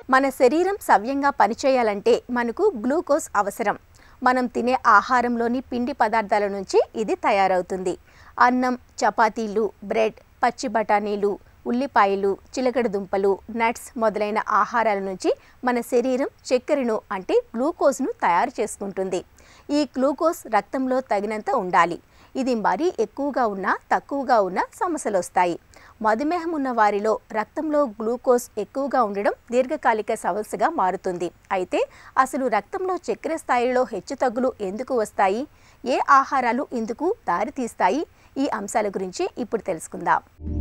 మన శరీరం సవ్యంగా పనిచేయాలంటే మనకు గ్లూకోజ్ అవసరం మనం తినే ఆహారంలోని పిండి పదార్థాల నుంచి ఇది తయారవుతుంది అన్నం చపాతీలు బ్రెడ్ పచ్చి బఠానీలు ఉల్లిపాయలు చిలకడ దుంపలు నట్స్ మొదలైన ఆహారాల నుంచి మన శరీరం చక్కెరను అంటే గ్లూకోజ్ను తయారు చేసుకుంటుంది ఈ గ్లూకోజ్ రక్తంలో తగినంత ఉండాలి ఇది మరీ ఎక్కువగా ఉన్నా తక్కువగా ఉన్నా సమస్యలు వస్తాయి మధుమేహం ఉన్న వారిలో రక్తంలో గ్లూకోజ్ ఎక్కువగా ఉండడం దీర్ఘకాలిక సమస్యగా మారుతుంది అయితే అసలు రక్తంలో చక్కెర స్థాయిలో హెచ్చుతగ్గులు ఎందుకు వస్తాయి ఏ ఆహారాలు ఇందుకు దారితీస్తాయి ఈ అంశాల గురించి ఇప్పుడు తెలుసుకుందాం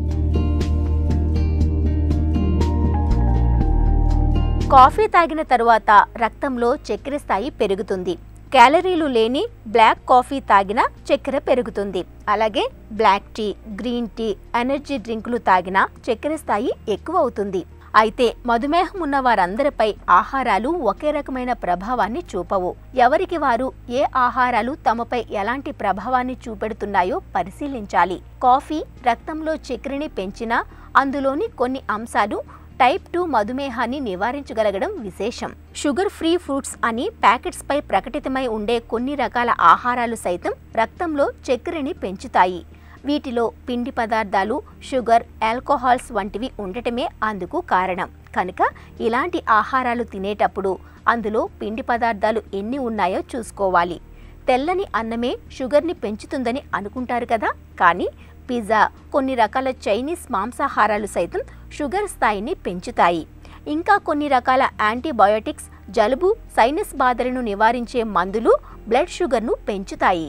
కాఫీ తాగిన తరువాత రక్తంలో చక్కెర స్థాయి పెరుగుతుంది క్యాలరీలు లేని బ్లాక్ కాఫీ తాగిన చక్కెర పెరుగుతుంది అలాగే black tea green tea energy డ్రింకులు తాగిన చక్కెర స్థాయి ఎక్కువ అవుతుంది అయితే మధుమేహం ఉన్న వారందరిపై ఆహారాలు ఒకే రకమైన ప్రభావాన్ని చూపవు ఎవరికి వారు ఏ ఆహారాలు తమపై ఎలాంటి ప్రభావాన్ని చూపెడుతున్నాయో పరిశీలించాలి కాఫీ రక్తంలో చక్కెరని పెంచినా అందులోని కొన్ని అంశాలు టైప్ టూ మధుమేహాన్ని నివారించగలగడం విశేషం షుగర్ ఫ్రీ ఫ్రూట్స్ అని ప్యాకెట్స్ పై ప్రకటితమై ఉండే కొన్ని రకాల ఆహారాలు సైతం రక్తంలో చక్కెరని పెంచుతాయి వీటిలో పిండి పదార్థాలు షుగర్ ఆల్కహాల్స్ వంటివి ఉండటమే అందుకు కారణం కనుక ఇలాంటి ఆహారాలు తినేటప్పుడు అందులో పిండి పదార్థాలు ఎన్ని ఉన్నాయో చూసుకోవాలి తెల్లని అన్నమే షుగర్ని పెంచుతుందని అనుకుంటారు కదా కానీ పిజ్జా కొన్ని రకాల చైనీస్ మాంసాహారాలు సైతం షుగర్ స్థాయిని పెంచుతాయి ఇంకా కొన్ని రకాల యాంటీబయోటిక్స్ జలుబు సైనస్ బాధలను నివారించే మందులు బ్లడ్ షుగర్ను పెంచుతాయి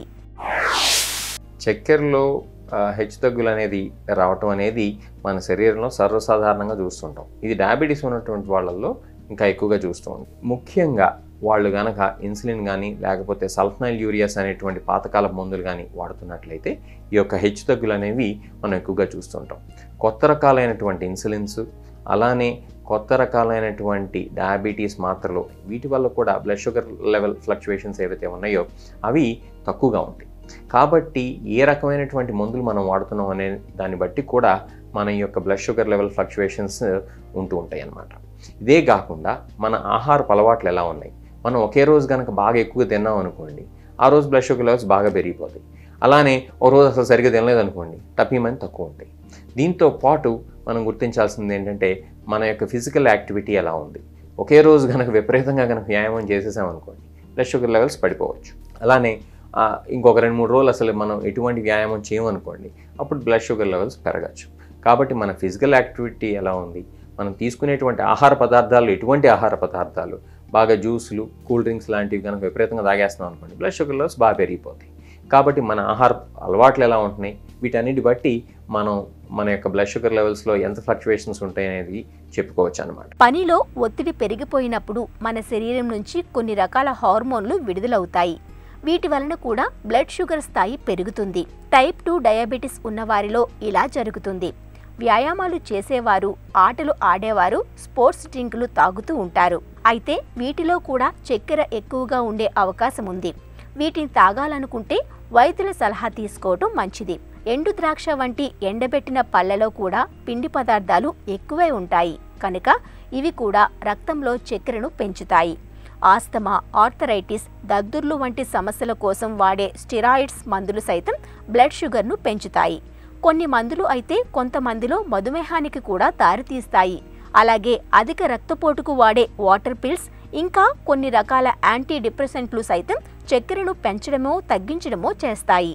చక్కెరలో ఆ, హెచ్చుతగ్గులు అనేది రావటం అనేది మన శరీరంలో సర్వసాధారణంగా చూస్తుంటాం ఇది డయాబెటీస్ ఉన్నటువంటి వాళ్ళల్లో ఇంకా ఎక్కువగా చూస్తూ ఉంటాం ముఖ్యంగా వాళ్ళు గనక ఇన్సులిన్ కానీ లేకపోతే సల్ఫనైల్ యూరియాస్ అనేటువంటి పాతకాల మందులు కానీ వాడుతున్నట్లయితే ఈ యొక్క హెచ్చుతగ్గులు అనేవి మనం ఎక్కువగా చూస్తుంటాం కొత్త రకాలైనటువంటి ఇన్సులిన్స్ అలానే కొత్త రకాలైనటువంటి డయాబెటీస్ మాత్రలు వీటి వల్ల కూడా బ్లడ్ షుగర్ లెవెల్ ఫ్లక్చువేషన్స్ ఏవైతే ఉన్నాయో అవి తక్కువగా ఉంటాయి కాబట్టి ఏ రకమైనటువంటి మందులు మనం వాడుతున్నాం అనే దాన్ని బట్టి కూడా మన యొక్క బ్లడ్ షుగర్ లెవెల్ ఫ్లక్చువేషన్స్ ఉంటూ ఉంటాయి అన్నమాట ఇదే కాకుండా మన ఆహారపు అలవాట్లు ఎలా ఉన్నాయి మనం ఒకే రోజు కనుక బాగా ఎక్కువ తిన్నాం అనుకోండి ఆ రోజు బ్లడ్ షుగర్ లెవెల్స్ బాగా పెరిగిపోతాయి అలానే ఓ రోజు అసలు సరిగ్గా తినలేదు అనుకోండి తప్పిమని తక్కువ ఉంటాయి దీంతో పాటు మనం గుర్తించాల్సింది ఏంటంటే మన యొక్క ఫిజికల్ యాక్టివిటీ ఎలా ఉంది ఒకే రోజు కనుక విపరీతంగా కనుక వ్యాయామం చేసేసామనుకోండి బ్లడ్ షుగర్ లెవెల్స్ పడిపోవచ్చు అలానే ఆ, ఇంకొక రెండు మూడు రోజులు అసలు మనం ఎటువంటి వ్యాయామం చేయమనుకోండి అప్పుడు బ్లడ్ షుగర్ లెవెల్స్ పెరగచ్చు కాబట్టి మన ఫిజికల్ యాక్టివిటీ ఎలా ఉంది మనం తీసుకునేటువంటి ఆహార పదార్థాలు ఎటువంటి ఆహార పదార్థాలు బాగా జ్యూసులు కూల్ డ్రింక్స్ లాంటివి కనుక విపరీతంగా తాగేస్తున్నాం అనుకోండి బ్లడ్ షుగర్ లెవెల్స్ బాగా పెరిగిపోతాయి కాబట్టి మన ఆహార అలవాట్లు ఎలా ఉంటున్నాయి వీటన్నిటి బట్టి మనం మన యొక్క బ్లడ్ షుగర్ లెవెల్స్లో ఎంత ఫ్లక్చువేషన్స్ ఉంటాయి అనేది చెప్పుకోవచ్చు అనమాట పనిలో ఒత్తిడి పెరిగిపోయినప్పుడు మన శరీరం నుంచి కొన్ని రకాల హార్మోన్లు విడుదలవుతాయి వీటి వలన కూడా బ్లడ్ షుగర్ స్థాయి పెరుగుతుంది టైప్ టూ డయాబెటిస్ ఉన్నవారిలో ఇలా జరుగుతుంది వ్యాయామాలు చేసేవారు ఆటలు ఆడేవారు స్పోర్ట్స్ డ్రింకులు తాగుతూ ఉంటారు అయితే వీటిలో కూడా చక్కెర ఎక్కువగా ఉండే అవకాశం ఉంది వీటిని తాగాలనుకుంటే వైద్యుల సలహా తీసుకోవటం మంచిది ఎండు ద్రాక్ష వంటి ఎండబెట్టిన పళ్ళలో కూడా పిండి పదార్థాలు ఎక్కువే ఉంటాయి కనుక ఇవి కూడా రక్తంలో చక్కెరను పెంచుతాయి ఆస్తమా ఆర్థరైటిస్ దద్దుర్లు వంటి సమస్యల కోసం వాడే స్టిరాయిడ్స్ మందులు సైతం బ్లడ్ షుగర్ను పెంచుతాయి కొన్ని మందులు అయితే కొంతమందిలో మధుమేహానికి కూడా దారితీస్తాయి అలాగే అధిక రక్తపోటుకు వాడే వాటర్ పిల్స్ ఇంకా కొన్ని రకాల యాంటీ డిప్రెసెంట్లు సైతం చక్కెరను పెంచడమో తగ్గించడమో చేస్తాయి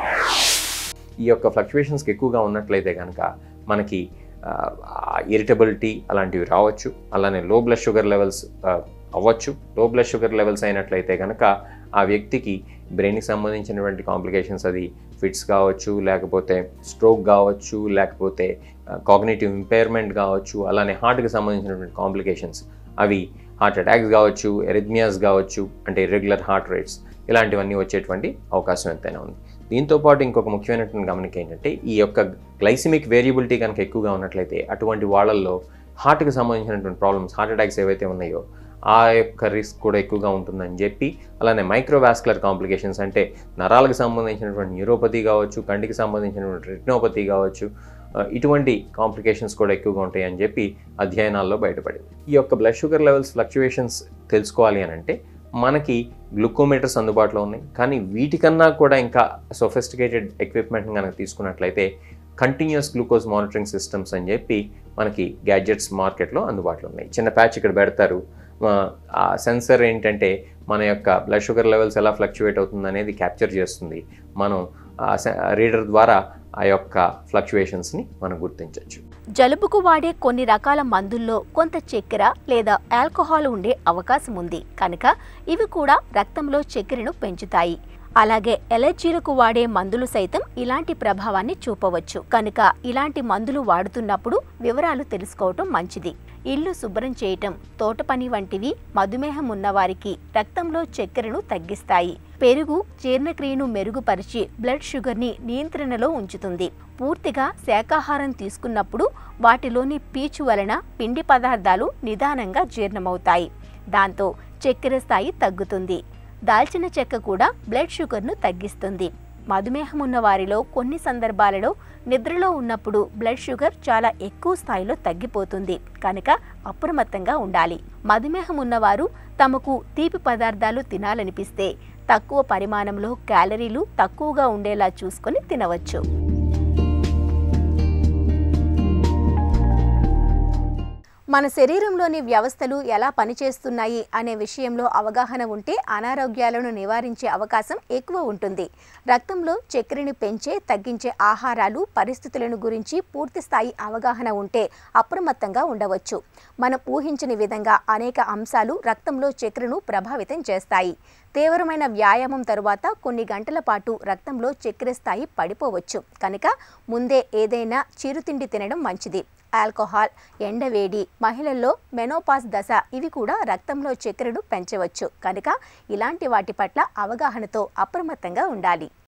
ఈ యొక్క ఫ్లక్చువేషన్స్కి ఎక్కువగా ఉన్నట్లయితే కనుక మనకి ఇరిటబిలిటీ అలాంటివి రావచ్చు అలానే లో బ్లడ్ షుగర్ లెవెల్స్ అవ్వచ్చు లో బ్లడ్ షుగర్ లెవెల్స్ అయినట్లయితే కనుక ఆ వ్యక్తికి బ్రెయిన్కి సంబంధించినటువంటి కాంప్లికేషన్స్ అది ఫిట్స్ కావచ్చు లేకపోతే స్ట్రోక్ కావచ్చు లేకపోతే కాగ్నేటివ్ ఇంపైర్మెంట్ కావచ్చు అలానే హార్ట్కి సంబంధించినటువంటి కాంప్లికేషన్స్ అవి హార్ట్ అటాక్స్ కావచ్చు ఎరిథ్మియాస్ కావచ్చు అంటే ఇర్రెగ్యులర్ హార్ట్ రేట్స్ ఇలాంటివన్నీ వచ్చేటువంటి అవకాశం ఎంతైనా ఉంది దీంతో పాటు ఇంకొక ముఖ్యమైనటువంటి గమనిక ఏంటంటే ఈ యొక్క గ్లైసిమిక్ వేరియబిలిటీ కనుక ఎక్కువగా ఉన్నట్లయితే అటువంటి వాళ్ళల్లో హార్ట్కి సంబంధించినటువంటి ప్రాబ్లమ్స్ హార్ట్ అటాక్స్ ఏవైతే ఉన్నాయో ఆ యొక్క రిస్క్ కూడా ఎక్కువగా ఉంటుందని చెప్పి అలానే మైక్రోవాస్కులర్ కాంప్లికేషన్స్ అంటే నరాలకు సంబంధించినటువంటి న్యూరోపతి కావచ్చు కంటికి సంబంధించినటువంటి రెటినోపతి కావచ్చు ఆ, ఇటువంటి కాంప్లికేషన్స్ కూడా ఎక్కువగా ఉంటాయి అని చెప్పి అధ్యయనాల్లో బయటపడింది ఈ యొక్క బ్లడ్ షుగర్ లెవెల్స్ ఫ్లక్చువేషన్స్ తెలుసుకోవాలి అని అంటే మనకి గ్లూకోమీటర్స్ అందుబాటులో ఉన్నాయి కానీ వీటికన్నా కూడా ఇంకా సొఫిస్టికేటెడ్ ఎక్విప్మెంట్ కనుక తీసుకున్నట్లయితే కంటిన్యూస్ గ్లూకోజ్ మానిటరింగ్ సిస్టమ్స్ అని చెప్పి మనకి గ్యాడ్జెట్స్ మార్కెట్లో అందుబాటులో ఉన్నాయి చిన్న ప్యాచ్ ఇక్కడ పెడతారు ఆ, ఆ సెన్సర్ ఏంటంటే మన యొక్క బ్లడ్ షుగర్ లెవెల్స్ ఎలా ఫ్లక్చువేట్ అవుతుంది అనేది క్యాప్చర్ చేస్తుంది మనం ఆ రీడర్ ద్వారా ఆ యొక్క ఫ్లక్చువేషన్స్ని మనం గుర్తించవచ్చు జలుబుకు వాడే కొన్ని రకాల మందుల్లో కొంత చక్కెర లేదా ఆల్కహాల్ ఉండే అవకాశం ఉంది కనుక ఇవి కూడా రక్తంలో చక్కెరను పెంచుతాయి అలాగే ఎలర్జీలకు వాడే మందులు సైతం ఇలాంటి ప్రభావాన్ని చూపవచ్చు కనుక ఇలాంటి మందులు వాడుతున్నప్పుడు వివరాలు తెలుసుకోవటం మంచిది ఇల్లు శుభ్రం చేయటం తోట పని వంటివి మధుమేహం ఉన్నవారికి రక్తంలో చక్కెరను తగ్గిస్తాయి పెరుగు జీర్ణక్రియను మెరుగుపరిచి బ్లడ్ షుగర్ని నియంత్రణలో ఉంచుతుంది పూర్తిగా శాకాహారం తీసుకున్నప్పుడు వాటిలోని పీచు వలన పిండి పదార్థాలు నిదానంగా జీర్ణమవుతాయి దాంతో చక్కెర స్థాయి తగ్గుతుంది దాల్చిన చెక్క కూడా బ్లడ్ షుగర్ను తగ్గిస్తుంది మధుమేహం ఉన్న వారిలో కొన్ని సందర్భాలలో నిద్రలో ఉన్నప్పుడు బ్లడ్ షుగర్ చాలా ఎక్కువ స్థాయిలో తగ్గిపోతుంది కనుక అప్రమత్తంగా ఉండాలి మధుమేహం ఉన్నవారు తమకు తీపి పదార్థాలు తినాలనిపిస్తే తక్కువ పరిమాణంలో క్యాలరీలు తక్కువగా ఉండేలా చూసుకొని తినవచ్చు మన శరీరంలోని వ్యవస్థలు ఎలా పనిచేస్తున్నాయి అనే విషయంలో అవగాహన ఉంటే అనారోగ్యాలను నివారించే అవకాశం ఎక్కువ ఉంటుంది రక్తంలో చక్కెరని పెంచే తగ్గించే ఆహారాలు పరిస్థితులను గురించి పూర్తి స్థాయి అవగాహన ఉంటే అప్రమత్తంగా ఉండవచ్చు మనం ఊహించని విధంగా అనేక అంశాలు రక్తంలో చక్కెరను ప్రభావితం చేస్తాయి తీవ్రమైన వ్యాయామం తరువాత కొన్ని గంటల పాటు రక్తంలో చక్కెర స్థాయి పడిపోవచ్చు కనుక ముందే ఏదైనా చిరుతిండి తినడం మంచిది ఆల్కహాల్ ఎండవేడి మహిళల్లో మెనోపాస్ దశ ఇవి కూడా రక్తంలో చక్కెరను పెంచవచ్చు కనుక ఇలాంటి వాటి పట్ల అవగాహనతో అప్రమత్తంగా ఉండాలి